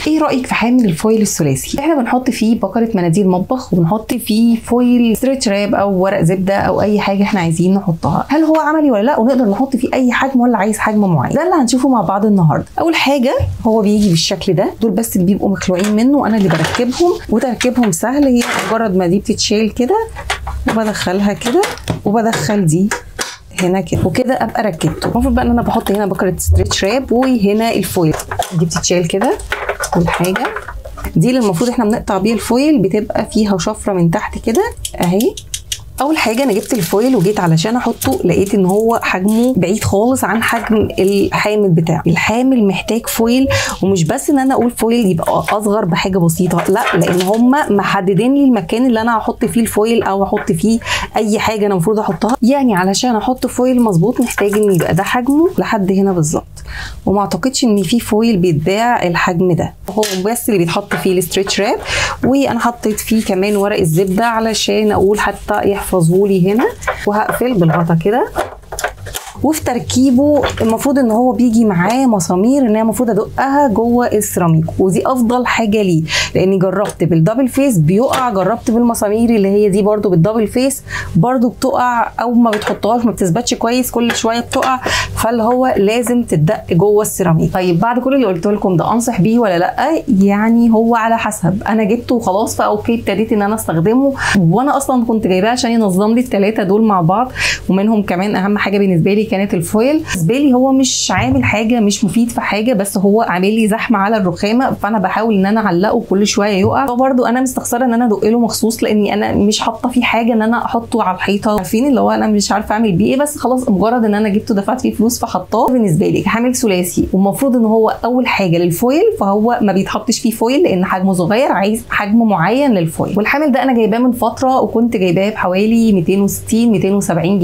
ايه رايك في حامل الفويل الثلاثي احنا بنحط فيه بكره مناديل مطبخ وبنحط فيه فويل ستريتش راب او ورق زبده او اي حاجه احنا عايزين نحطها هل هو عملي ولا لا ونقدر نحط فيه اي حجم ولا عايز حجم معين ده اللي هنشوفه مع بعض النهارده اول حاجه هو بيجي بالشكل ده دول بس اللي بيبقوا مخلوعين منه انا اللي بركبهم وتركيبهم سهل هي مجرد ما دي بتتشيل كده وبدخلها كده وبدخل دي هنا كده وكده ابقى ركبته المفروض بقى ان انا بحط هنا بكره ستريتش راب وهنا الفويل دي بتتشال كده والحاجه دي اللي المفروض احنا بنقطع بيها الفويل بتبقى فيها شفره من تحت كده اهي اول حاجه انا جبت الفويل وجيت علشان احطه لقيت ان هو حجمه بعيد خالص عن حجم الحامل بتاعه الحامل محتاج فويل ومش بس ان انا اقول فويل يبقى اصغر بحاجه بسيطه لا لان هم محددين لي المكان اللي انا هحط فيه الفويل او احط فيه اي حاجه انا المفروض احطها يعني علشان احط فويل مظبوط محتاج ان يبقى ده حجمه لحد هنا بالظبط وما اعتقدش ان في فويل بيتباع الحجم ده هو بس اللي بيتحط فيه الستريتش راب وانا حطيت فيه كمان ورق الزبده علشان اقول حتى يحفظه لي هنا وهقفل بالغطا كده وفي تركيبه المفروض ان هو بيجي معاه مسامير ان هي المفروض ادقها جوه السيراميك ودي افضل حاجه ليه لاني جربت بالدبل فيس بيقع جربت بالمسامير اللي هي دي برده بالدبل فيس برده بتقع او ما بتحطهاش ما بتثبتش كويس كل شويه بتقع فاللي هو لازم تدق جوه السيراميك طيب بعد كل اللي قلت لكم ده انصح بيه ولا لا يعني هو على حسب انا جبته وخلاص فاوكي ابتديت ان انا استخدمه وانا اصلا كنت جايباه عشان ينظم لي الثلاثه دول مع بعض ومنهم كمان اهم حاجه بالنسبه لي كانت الفويل بالنسبه لي هو مش عامل حاجه مش مفيد في حاجه بس هو عامل لي زحمه على الرخامه فانا بحاول ان انا اعلقه كل شويه يقع فبرضه انا مستخسره ان انا ادق له مخصوص لاني انا مش حاطه فيه حاجه ان انا احطه على الحيطه عارفين اللي هو انا مش عارفه اعمل بيه ايه بس خلاص مجرد ان انا جبته دفعت فيه فلوس فحطاه بالنسبه لي حامل ثلاثي والمفروض ان هو اول حاجه للفويل فهو ما بيتحطش فيه فويل لان حجمه صغير عايز حجم معين للفويل والحامل ده انا جايباه من فتره وكنت جايباه بحوالي 260 270 جنيه